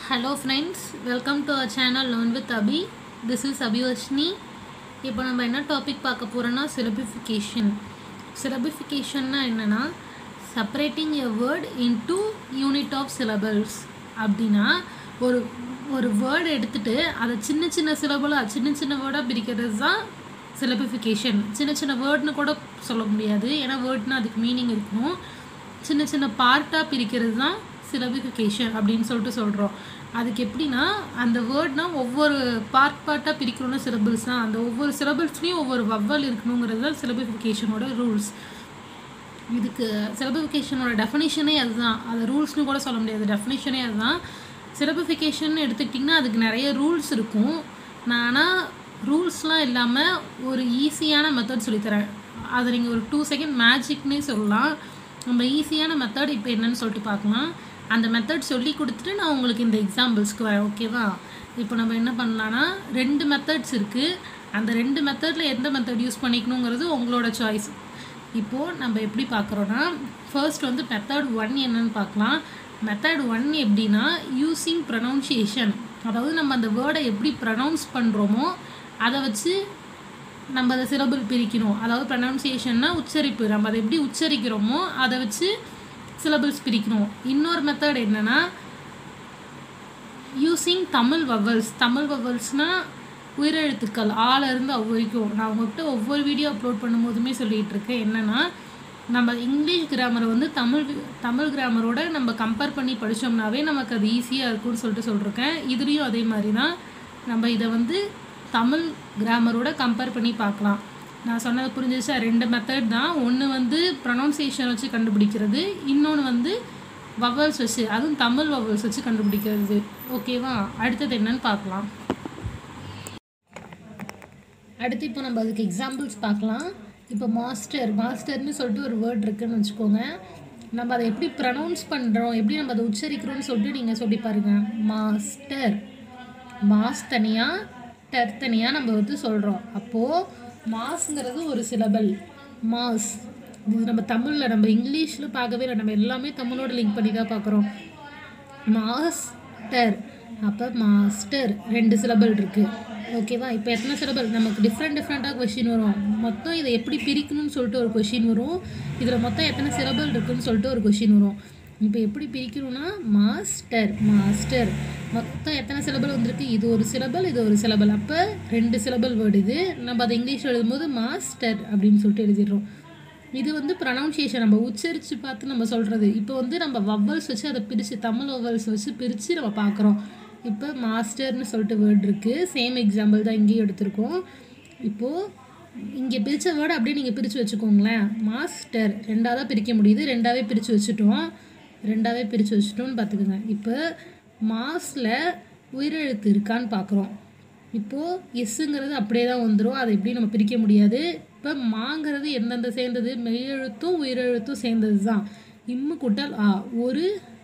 hello friends welcome to our channel learn with Abhi this is Abhivarshini இப்போ நம்ம என்ன topic பார்க்க போகிறோன்னா சிலபிஃபிகேஷன் சிலபிஃபிகேஷன்னா என்னென்னா separating a word into unit of syllables அப்படின்னா ஒரு ஒரு வேர்டு எடுத்துட்டு அதை சின்ன சின்ன சிலபலாக சின்ன சின்ன வேர்டாக பிரிக்கிறது தான் சிலபிஃபிகேஷன் சின்ன சின்ன வேர்ட்னு கூட சொல்ல முடியாது ஏன்னா வேர்ட்னா அதுக்கு மீனிங் இருக்கும் சின்ன சின்ன பார்ட்டாக பிரிக்கிறது தான் சிலபிஃபிகேஷன் அப்படின்னு சொல்லிட்டு சொல்கிறோம் அதுக்கு எப்படின்னா அந்த வேர்ட்னா ஒவ்வொரு பார்ட் பார்ட்டாக பிரிக்கணும்னு சிலபிள்ஸ் தான் அந்த ஒவ்வொரு சிலபிள்ஸ்லேயும் ஒவ்வொரு வவ்வல் இருக்கணுங்கிறது தான் சிலபிஃபிகேஷனோட ரூல்ஸ் இதுக்கு சிலபிஃபிகேஷனோட டெஃபினேஷனே அதுதான் அது ரூல்ஸ்னு கூட சொல்ல முடியாது டெஃபினேஷனே அதுதான் சிலபிஃபிகேஷன் எடுத்துக்கிட்டிங்கன்னா அதுக்கு நிறைய ரூல்ஸ் இருக்கும் நான் ஆனால் ரூல்ஸ்லாம் இல்லாமல் ஒரு ஈஸியான மெத்தட் சொல்லித்தரேன் அதை நீங்கள் ஒரு டூ செகண்ட் மேஜிக்னே சொல்லலாம் நம்ம ஈஸியான மெத்தட் இப்போ என்னன்னு சொல்லிட்டு பார்க்கலாம் அந்த மெத்தட் சொல்லி கொடுத்துட்டு நான் உங்களுக்கு இந்த எக்ஸாம்பிள்ஸ்க்கு வரேன் ஓகேவா இப்போ நம்ம என்ன பண்ணலான்னா ரெண்டு மெத்தட்ஸ் இருக்குது அந்த ரெண்டு மெத்தடில் எந்த மெத்தட் யூஸ் பண்ணிக்கணுங்கிறது உங்களோட சாய்ஸ் இப்போது நம்ம எப்படி பார்க்குறோன்னா ஃபர்ஸ்ட் வந்து மெத்தட் ஒன் என்னன்னு பார்க்கலாம் மெத்தட் ஒன் எப்படின்னா யூஸிங் ப்ரொனவுன்சியேஷன் அதாவது நம்ம அந்த வேர்டை எப்படி ப்ரொனவுன்ஸ் பண்ணுறோமோ அதை வச்சு நம்ம அதை சிலபிள் பிரிக்கணும் அதாவது ப்ரொனவுன்சியேஷன்னா உச்சரிப்பு நம்ம அதை எப்படி உச்சரிக்கிறோமோ அதை வச்சு சிலபிள்ஸ் பிரிக்கணும் இன்னொரு மெத்தட் என்னென்னா யூஸிங் தமிழ் வவல்ஸ் தமிழ் வவல்ஸ்னால் உயிரெழுத்துக்கள் ஆல இருந்து அவ் வரைக்கும் நான் உங்கள்கிட்ட ஒவ்வொரு வீடியோ அப்லோட் பண்ணும்போதுமே சொல்லிகிட்டு இருக்கேன் என்னென்னா நம்ம இங்கிலீஷ் கிராமரை வந்து தமிழ் தமிழ் கிராமரோட நம்ம கம்பேர் பண்ணி படித்தோம்னாவே நமக்கு அது ஈஸியாக இருக்கும்னு சொல்லிட்டு சொல்லியிருக்கேன் இதுலேயும் அதே மாதிரி தான் நம்ம இதை வந்து தமிழ் கிராமரோட கம்பேர் பண்ணி பார்க்கலாம் நான் சொன்னது புரிஞ்சிச்சா ரெண்டு மெத்தட் தான் ஒன்று வந்து ப்ரொனவுன்சியேஷன் வச்சு கண்டுபிடிக்கிறது இன்னொன்று வந்து வவல்ஸ் வச்சு அதுவும் தமிழ் வவல்ஸ் வச்சு கண்டுபிடிக்கிறது ஓகேவா அடுத்தது என்னன்னு பார்க்கலாம் அடுத்து இப்போ நம்ம அதுக்கு எக்ஸாம்பிள்ஸ் பார்க்கலாம் இப்போ மாஸ்டர் மாஸ்டர்னு சொல்லிட்டு ஒரு வேர்ட் இருக்குன்னு வச்சுக்கோங்க நம்ம அதை எப்படி ப்ரனவுன்ஸ் பண்ணுறோம் எப்படி நம்ம அதை உச்சரிக்கிறோம்னு சொல்லிட்டு நீங்கள் சொல்லி பாருங்கள் மாஸ்டர் மாஸ் தனியாக டர் தனியாக நம்ம வந்து சொல்கிறோம் அப்போது மாஸ்ங்கிறது ஒரு சிலபல் மாஸ் இது நம்ம தமிழில் நம்ம இங்கிலீஷில் பார்க்கவே இல்லை நம்ம எல்லாமே தமிழோட லிங்க் பண்ணி தான் பார்க்குறோம் மாஸ்டர் அப்போ மாஸ்டர் ரெண்டு சிலபல் இருக்குது ஓகேவா இப்போ எத்தனை சிலபல் நமக்கு டிஃப்ரெண்ட் டிஃப்ரெண்ட்டாக கொஷின் வரும் மொத்தம் இதை எப்படி பிரிக்கணும்னு சொல்லிட்டு ஒரு கொஷின் வரும் இதில் மொத்தம் எத்தனை சிலபல் இருக்குன்னு சொல்லிட்டு ஒரு கொஷின் வரும் இப்போ எப்படி பிரிக்கணும்னா மாஸ்டர் மாஸ்டர் மொத்தம் எத்தனை சிலபல் வந்திருக்கு இது ஒரு சிலபல் இது ஒரு சிலபல் அப்போ ரெண்டு சிலபல் வேர்டு இது நம்ம அதை இங்கிலீஷ் எழுதும்போது மாஸ்டர் அப்படின்னு சொல்லிட்டு எழுதிடுறோம் இது வந்து ப்ரொனவுன்சியேஷன் நம்ம உச்சரித்து பார்த்து நம்ம சொல்கிறது இப்போ வந்து நம்ம வவ்வல்ஸ் வச்சு அதை பிரித்து தமிழ் வவ்வல்ஸ் வச்சு பிரித்து நம்ம பார்க்குறோம் இப்போ மாஸ்டர்னு சொல்லிட்டு வேர்டு இருக்குது சேம் எக்ஸாம்பிள் தான் இங்கேயும் எடுத்திருக்கோம் இப்போது இங்கே பிரித்த வேர்டு அப்படியே நீங்கள் பிரித்து வச்சுக்கோங்களேன் மாஸ்டர் ரெண்டாவதாக பிரிக்க முடியுது ரெண்டாவே பிரித்து வச்சுட்டோம் ரெண்டாவே பிரித்து வச்சுட்டோம்னு பார்த்துக்கோங்க இப்போ மாஸில் உயிரெழுத்து இருக்கான்னு பார்க்குறோம் இப்போது எஸ்ஸுங்கிறது அப்படியே தான் வந்துடும் அதை எப்படி நம்ம பிரிக்க முடியாது இப்போ மாங்கிறது எந்தெந்த சேர்ந்தது மெய்யெழுத்தும் உயிரெழுத்தும் சேர்ந்தது தான் இம்மு கூட்டல் ஆ ஒரு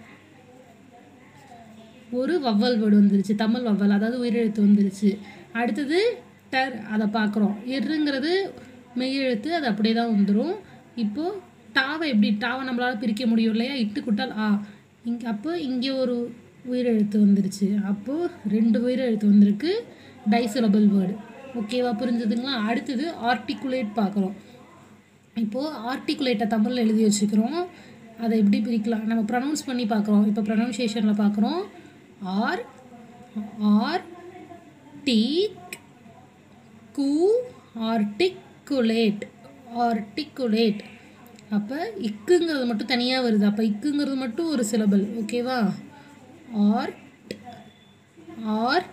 ஒரு வவ்வல் வேர்டு வந்துருச்சு தமிழ் வவ்வல் அதாவது உயிரெழுத்து வந்துருச்சு அடுத்தது டர் அதை பார்க்குறோம் எருங்கிறது மெய்யெழுத்து அது அப்படியே தான் வந்துடும் இப்போது டாவை எப்படி டாவை நம்மளால் பிரிக்க முடியும் இல்லையா இட்டு குட்டால் ஆ இங்கே அப்போ இங்கே ஒரு உயிரெழுத்து வந்துருச்சு அப்போது ரெண்டு உயிரெழுத்து வந்திருக்கு டைசிலபிள் வேர்டு ஓகேவா புரிஞ்சுதுங்களா அடுத்தது ஆர்டிகுலேட் பார்க்குறோம் இப்போது ஆர்டிகுலேட்டை தமிழில் எழுதி வச்சுக்கிறோம் அதை எப்படி பிரிக்கலாம் நம்ம ப்ரனவுன்ஸ் பண்ணி பார்க்குறோம் இப்போ ப்ரனவுன்சியேஷனில் பார்க்குறோம் ஆர் ஆர் டீக் கூ ஆர்டிகுலேட் ஆர்டிகுலேட் அப்போ இக்குங்கிறது மட்டும் தனியாக வருது அப்போ இக்குங்கிறது மட்டும் ஒரு சிலபல் ஓகேவா ஆர்ட் ஆர்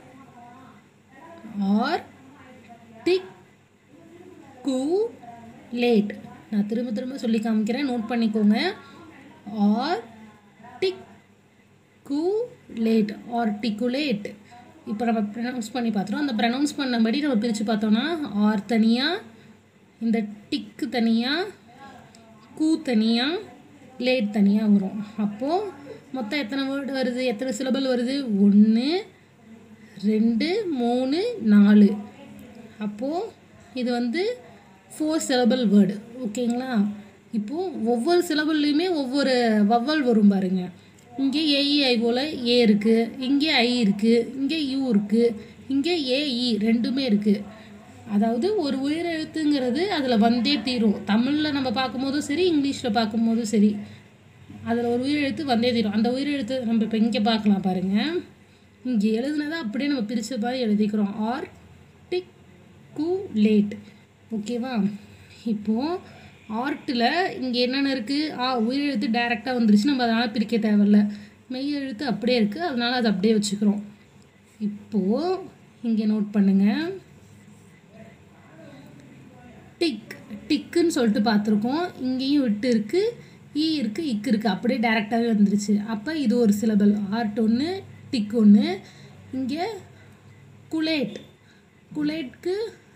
ஆர் டிக் கூ லேட் நான் திரும்ப திரும்ப சொல்லி காமிக்கிறேன் நோட் பண்ணிக்கோங்க articulate articulate இப்போ நம்ம ப்ரனவுன்ஸ் பண்ணி பார்த்துறோம் அந்த ப்ரனவுன்ஸ் பண்ணபடி நம்ம பிரித்து பார்த்தோன்னா ஆர் தனியாக இந்த டிக்கு தனியாக கூ தனியாக லேட் தனியாக வரும் அப்போது மொத்தம் எத்தனை வேர்டு வருது எத்தனை சிலபல் வருது ஒன்று ரெண்டு மூணு நாலு அப்போது இது வந்து ஃபோர் சிலபல் வேர்டு ஓகேங்களா இப்போது ஒவ்வொரு சிலபல்லையுமே ஒவ்வொரு வவ்வல் வரும் பாருங்க இங்கே ஏஇஐ போல் ஏ இருக்குது இங்கே ஐ இருக்குது இங்கே யூ இருக்குது இங்கே ஏஇ ரெண்டுமே இருக்குது அதாவது ஒரு உயிரெழுத்துங்கிறது அதில் வந்தே தீரும் தமிழில் நம்ம பார்க்கும்போதும் சரி இங்கிலீஷில் பார்க்கும்போதும் சரி அதில் ஒரு உயிரெழுத்து வந்தே தீரும் அந்த உயிரெழுத்து நம்ம இப்போ இங்கே பார்க்கலாம் பாருங்கள் இங்கே எழுதுனதை அப்படியே நம்ம பிரித்த மாதிரி எழுதிக்கிறோம் ஆர் டிக் கு லேட் ஓகேவா இப்போது ஆர்ட்டில் இங்கே என்னென்ன இருக்குது ஆ உயிரெழுத்து டைரெக்டாக வந்துருச்சு நம்ம அதனால் பிரிக்க தேவையில்ல மெய் எழுத்து அப்படியே இருக்குது அதனால் அதை அப்படியே வச்சுக்கிறோம் இப்போது இங்கே நோட் பண்ணுங்கள் டிக் டிக்குன்னு சொல்லிட்டு பார்த்துருக்கோம் இங்கேயும் விட்டு இருக்குது ஈ இருக்குது இக்கு இருக்குது அப்படியே டேரெக்டாகவே வந்துருச்சு அப்போ இது ஒரு சிலபல் ஆர்ட் ஒன்று டிக் ஒன்று இங்கே குலேட் குலேட்க்கு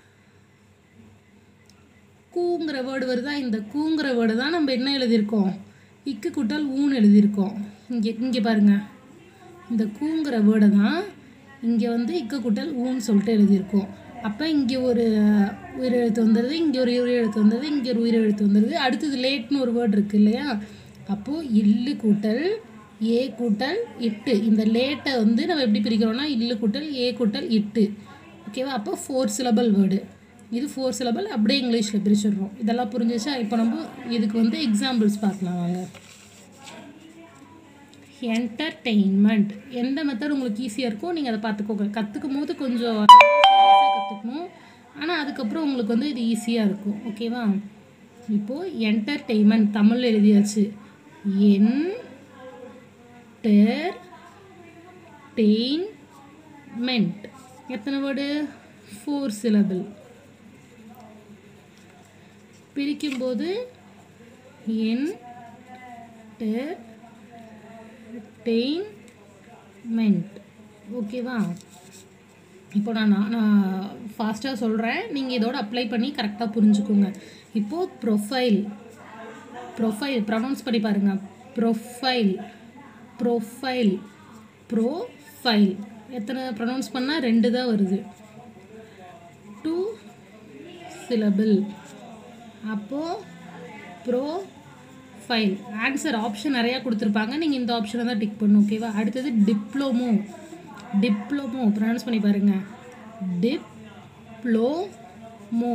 கூங்கிற வேர்டு வருதா இந்த கூங்கிற வேர்டு தான் நம்ம என்ன எழுதியிருக்கோம் இக்கு கூட்டல் ஊன்னு எழுதியிருக்கோம் இங்கே இங்கே பாருங்கள் இந்த கூங்கிற வேர்டை தான் இங்கே வந்து இக்கு கூட்டல் ஊன்னு சொல்லிட்டு எழுதியிருக்கோம் அப்போ இங்கே ஒரு உயிரெழுத்து வந்துடுது இங்கே ஒரு உயிரெழுத்து வந்துடுது இங்கே ஒரு உயிரெழுத்து வந்துடுது அடுத்தது லேட்னு ஒரு வேர்டு இருக்குது இல்லையா அப்போது இல்லு கூட்டல் ஏ கூட்டல் இட்டு இந்த லேட்டை வந்து நம்ம எப்படி பிரிக்கிறோம்னா இல்லு கூட்டல் ஏ கூட்டல் இட்டு ஓகேவா அப்போ ஃபோர் சிலபல் வேர்டு இது ஃபோர் சிலபல் அப்படியே இங்கிலீஷில் பிரிச்சிடுறோம் இதெல்லாம் புரிஞ்சிச்சா இப்போ நம்ம இதுக்கு வந்து எக்ஸாம்பிள்ஸ் பார்க்கலாம் வாங்க என்டர்டெயின்மெண்ட் எந்த மெத்தட் உங்களுக்கு ஈஸியாக இருக்கோ நீங்கள் அதை பார்த்துக்கோங்க கற்றுக்கும் போது கொஞ்சம் கற்றுக்கணும் ஆனால் அதுக்கப்புறம் உங்களுக்கு வந்து இது ஈஸியாக இருக்கும் ஓகேவா இப்போது என்டர்டெயின்மெண்ட் தமிழ் எழுதியாச்சு என் டெர் டெயின்மெண்ட் எத்தனை வேர்டு ஃபோர் சிலபிள் பிரிக்கும்போது என் டெர் டெயின்மெண்ட் ஓகேவா இப்போ நான் நான் ஃபாஸ்ட்டாக சொல்கிறேன் நீங்கள் இதோட அப்ளை பண்ணி கரெக்டாக புரிஞ்சுக்கோங்க இப்போது ப்ரொஃபைல் ப்ரொஃபைல் ப்ரொனவுன்ஸ் பண்ணி பாருங்கள் ப்ரொஃபைல் ப்ரொஃபைல் ப்ரோஃபைல் எத்தனை ப்ரொனவுன்ஸ் பண்ணால் ரெண்டு தான் வருது டூ சிலபிள் அப்போது ப்ரோ ஃபைல் ஆன்சர் ஆப்ஷன் நிறையா கொடுத்துருப்பாங்க நீங்கள் இந்த ஆப்ஷனை தான் டிக் பண்ணணும் ஓகேவா அடுத்தது டிப்ளமோ டிப்ளமோ ப்ரொனவுன்ஸ் பண்ணி பாருங்கள் டிப்ளோமோ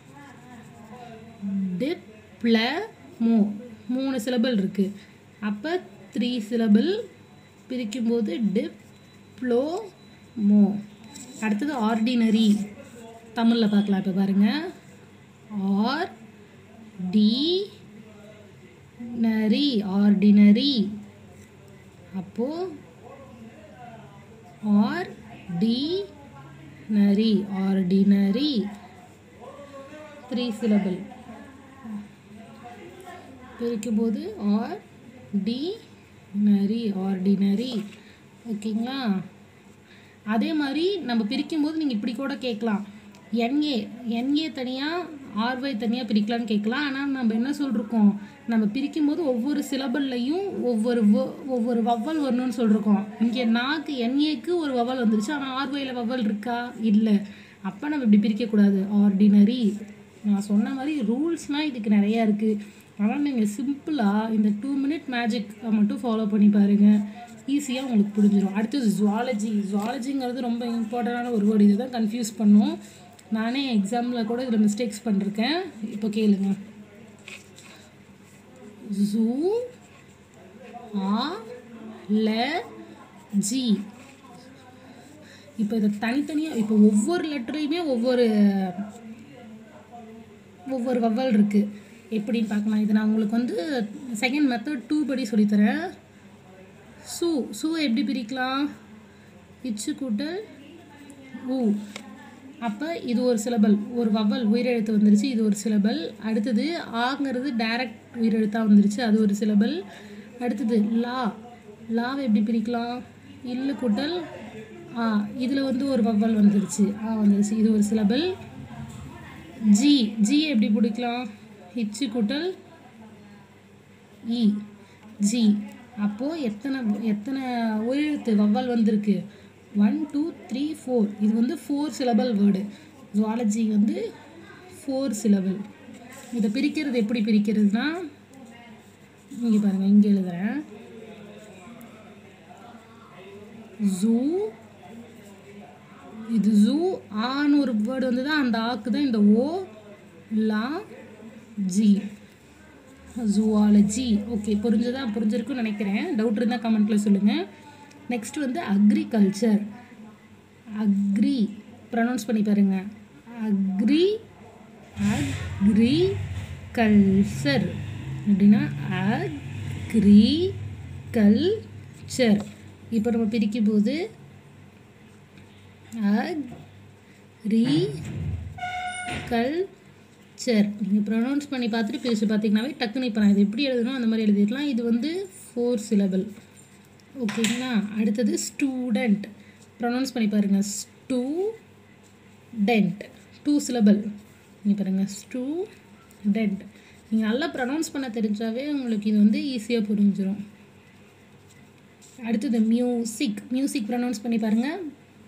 டிப்ளமோ மூணு சிலபிள் இருக்குது அப்போ த்ரீ சிலபிள் பிரிக்கும்போது டிப்ளோமோ அடுத்தது ஆர்டினரி தமிழில் பார்க்கலாம் இப்போ பாருங்கள் ஆர் டி நரி ஆர்டினரி அப்போது ordinary ordinary three syllable பிரிக்கும்போது ஆர் டி நரி ஆர்டினரி ஓகேங்களா அதே மாதிரி நம்ம பிரிக்கும்போது நீங்கள் இப்படி கூட கேட்கலாம் என்ஏ என்ஏ தனியாக ஆர்ஒய் தனியாக பிரிக்கலான்னு கேட்கலாம் ஆனால் நம்ம என்ன சொல்லிருக்கோம் நம்ம பிரிக்கும்போது ஒவ்வொரு சிலபல்லையும் ஒவ்வொரு wo- ஒவ்வொரு வவ்வல் வரணும்னு சொல்லிருக்கோம் இங்கே நாக்கு என்ஏக்கு ஒரு வவ்வல் வந்துருச்சு ஆனால் ஆர்ஒயில் வவ்வல் இருக்கா இல்லை அப்போ நம்ம இப்படி பிரிக்கக்கூடாது ஆர்டினரி நான் சொன்ன மாதிரி ரூல்ஸ்னால் இதுக்கு நிறையா இருக்குது ஆனால் நீங்கள் சிம்பிளாக இந்த டூ மினிட் மேஜிக் மட்டும் ஃபாலோ பண்ணி பாருங்கள் ஈஸியாக உங்களுக்கு புரிஞ்சிடும் அடுத்தது ஜுவாலஜி ஜுவாலஜிங்கிறது ரொம்ப இம்பார்ட்டண்டான ஒரு வேர்டு இதுதான் கன்ஃபியூஸ் பண்ணும் நானே எக்ஸாமில் கூட இதில் மிஸ்டேக்ஸ் பண்ணிருக்கேன் இப்போ கேளுங்க ஜூ ஆ ல ஜி இப்போ இதை தனித்தனியாக இப்போ ஒவ்வொரு லெட்டரையுமே ஒவ்வொரு ஒவ்வொரு வவ்வல் இருக்குது எப்படின்னு பார்க்கலாம் இது நான் உங்களுக்கு வந்து செகண்ட் மெத்தட் டூ படி சொல்லித்தரேன் சு சுவை எப்படி பிரிக்கலாம் இச்சு கூட்டல் ஊ அப்போ இது ஒரு சிலபல் ஒரு வவ்வல் உயிரெழுத்து வந்துருச்சு இது ஒரு சிலபல் அடுத்தது ஆங்கிறது டைரக்ட் உயிரெழுத்தாக வந்துருச்சு அது ஒரு சிலபல் அடுத்தது லா லாவை எப்படி பிரிக்கலாம் இல்லு கூட்டல் ஆ இதில் வந்து ஒரு வவ்வல் வந்துருச்சு ஆ வந்துருச்சு இது ஒரு சிலபல் ஜி ஜி எப்படி பிடிக்கலாம் ஹிச்சு கூட்டல் இ ஜி அப்போது எத்தனை எத்தனை உயிரெழுத்து வவ்வல் வந்திருக்கு ஒன் டூ த்ரீ ஃபோர் இது வந்து ஃபோர் சிலபல் வேர்டு ஜுவாலஜி வந்து ஃபோர் சிலபல் இதை பிரிக்கிறது எப்படி பிரிக்கிறதுனா இங்கே பாருங்கள் இங்கே எழுதுறேன் ஜூ இது ஜூ ஆன்னு ஒரு வேர்டு வந்து தான் அந்த ஆக்கு தான் இந்த ology zoology okay புரிஞ்சதா புரிஞ்சிருக்குன்னு நினைக்கிறேன் டவுட் இருந்தால் கமெண்ட்டில் சொல்லுங்கள் நெக்ஸ்ட் வந்து அக்ரிகல்ச்சர் அக்ரி ப்ரொனவுன்ஸ் பண்ணி பாருங்க அக்ரி அக்ரி கல்ச்சர் அப்படின்னா அக்ரி கல்ச்சர் இப்போ நம்ம பிரிக்கும் போது அக்ரி கல்ச்சர் நீங்கள் ப்ரொனவுன்ஸ் பண்ணி பார்த்துட்டு பேசி பார்த்தீங்கன்னாவே டக்குன்னு இப்போ நான் இது எப்படி எழுதணும் அந்த மாதிரி எழுதிடலாம் இது வந்து ஃபோர் சிலபிள் ஓகேங்களா அடுத்தது ஸ்டூடெண்ட் ப்ரொனவுன்ஸ் பண்ணி பாருங்கள் ஸ்டூ டென்ட் டூ சிலபிள் நீங்கள் பாருங்கள் ஸ்டூ டென்ட் நீங்கள் நல்லா ப்ரொனவுன்ஸ் பண்ண தெரிஞ்சாவே உங்களுக்கு இது வந்து ஈஸியாக புரிஞ்சிடும் அடுத்தது மியூசிக் மியூசிக் ப்ரொனவுன்ஸ் பண்ணி பாருங்கள்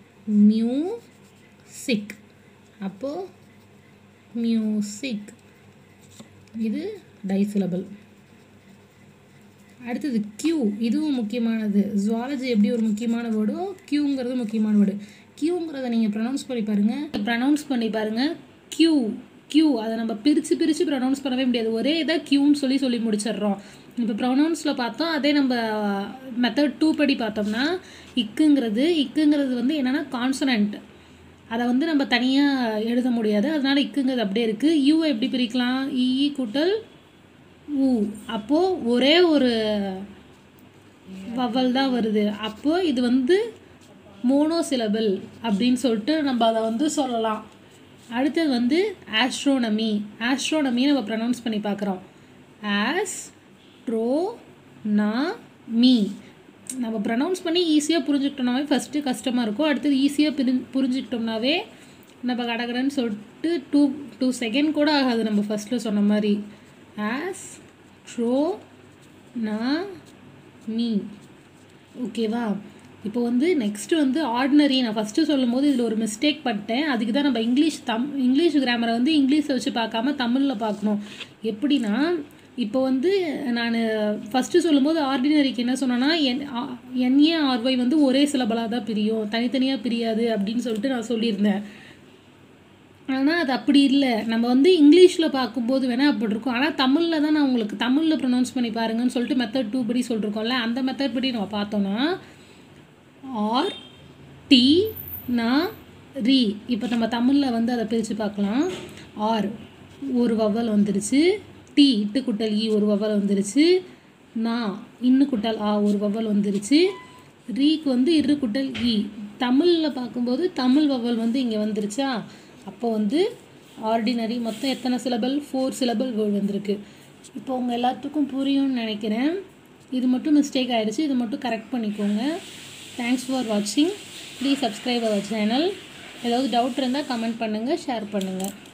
மியூசிக் அப்போது மியூசிக் இது டைசிலபிள் அடுத்தது கியூ இதுவும் முக்கியமானது ஜுவாலஜி எப்படி ஒரு முக்கியமான வேர்டோ கியூங்கிறது முக்கியமான வேர்டு கியூங்கிறத நீங்கள் ப்ரொனவுன்ஸ் பண்ணி பாருங்கள் ப்ரொனவுன்ஸ் பண்ணி பாருங்கள் கியூ கியூ அதை நம்ம பிரித்து பிரித்து ப்ரொனவுன்ஸ் பண்ணவே முடியாது ஒரே இதாக கியூன்னு சொல்லி சொல்லி முடிச்சிடுறோம் இப்போ ப்ரொனவுன்ஸில் பார்த்தோம் அதே நம்ம மெத்தட் டூ படி பார்த்தோம்னா இக்குங்கிறது இக்குங்கிறது வந்து என்னென்னா கான்சனண்ட் அதை வந்து நம்ம தனியாக எழுத முடியாது அதனால் இக்குங்கிறது அப்படியே இருக்குது யூவை எப்படி பிரிக்கலாம் இஇ கூட்டல் ஊ அப்போது ஒரே ஒரு வவல் தான் வருது அப்போது இது வந்து மோனோசிலபிள் அப்படின்னு சொல்லிட்டு நம்ம அதை வந்து சொல்லலாம் அடுத்தது வந்து ஆஸ்ட்ரோனமி ஆஸ்ட்ரோனமி நம்ம ப்ரொனவுன்ஸ் பண்ணி பார்க்குறோம் ஆஸ் ட்ரோ நா மீ நம்ம ப்ரொனவுன்ஸ் பண்ணி ஈஸியாக புரிஞ்சுக்கிட்டோம்னாவே ஃபஸ்ட்டு கஷ்டமாக இருக்கும் அடுத்தது ஈஸியாக பிரி புரிஞ்சுக்கிட்டோம்னாவே நம்ம கடகடன்னு சொல்லிட்டு டூ டூ செகண்ட் கூட ஆகாது நம்ம ஃபஸ்ட்டில் சொன்ன மாதிரி ஆஸ் ட்ரோ நா மீ ஓகேவா இப்போ வந்து நெக்ஸ்ட் வந்து ஆர்டினரி நான் ஃபஸ்ட்டு சொல்லும் போது இதில் ஒரு மிஸ்டேக் பண்ணிட்டேன் அதுக்கு தான் நம்ம இங்கிலீஷ் தம் இங்கிலீஷ் கிராமரை வந்து இங்கிலீஷை வச்சு பார்க்காம தமிழில் பார்க்கணும் எப்படின்னா இப்போ வந்து நான் ஃபஸ்ட்டு சொல்லும்போது ஆர்டினரிக்கு என்ன சொன்னேன்னா என் என்ஏ ஆர்ஒய் வந்து ஒரே சிலபலாக தான் பிரியும் தனித்தனியாக பிரியாது அப்படின்னு சொல்லிட்டு நான் சொல்லியிருந்தேன் ஆனால் அது அப்படி இல்லை நம்ம வந்து இங்கிலீஷில் பார்க்கும்போது வேணால் அப்படி இருக்கும் ஆனால் தமிழில் தான் நான் உங்களுக்கு தமிழில் ப்ரொனவுன்ஸ் பண்ணி பாருங்கன்னு சொல்லிட்டு மெத்தட் டூ படி சொல்லிருக்கோம்ல அந்த மெத்தட் படி நம்ம பார்த்தோன்னா ஆர் டி நா ரி இப்போ நம்ம தமிழில் வந்து அதை பிரித்து பார்க்கலாம் ஆர் ஒரு வவ்வல் வந்துருச்சு டி இட்டு குட்டல் இ ஒரு வவ்வல் வந்துருச்சு நா இன்னு குட்டல் ஆ ஒரு வவ்வல் வந்துருச்சு ரீக்கு வந்து இரு குட்டல் இ தமிழில் பார்க்கும்போது தமிழ் வவ்வல் வந்து இங்கே வந்துருச்சா அப்போ வந்து ஆர்டினரி மொத்தம் எத்தனை சிலபல் ஃபோர் சிலபல் வேர்டு வந்திருக்கு இப்போ உங்கள் எல்லாத்துக்கும் புரியும்னு நினைக்கிறேன் இது மட்டும் மிஸ்டேக் ஆகிடுச்சு இது மட்டும் கரெக்ட் பண்ணிக்கோங்க தேங்க்ஸ் ஃபார் வாட்சிங் ப்ளீஸ் சப்ஸ்கிரைப் அவர் சேனல் ஏதாவது டவுட் இருந்தால் கமெண்ட் பண்ணுங்கள் ஷேர் பண்ணுங்கள்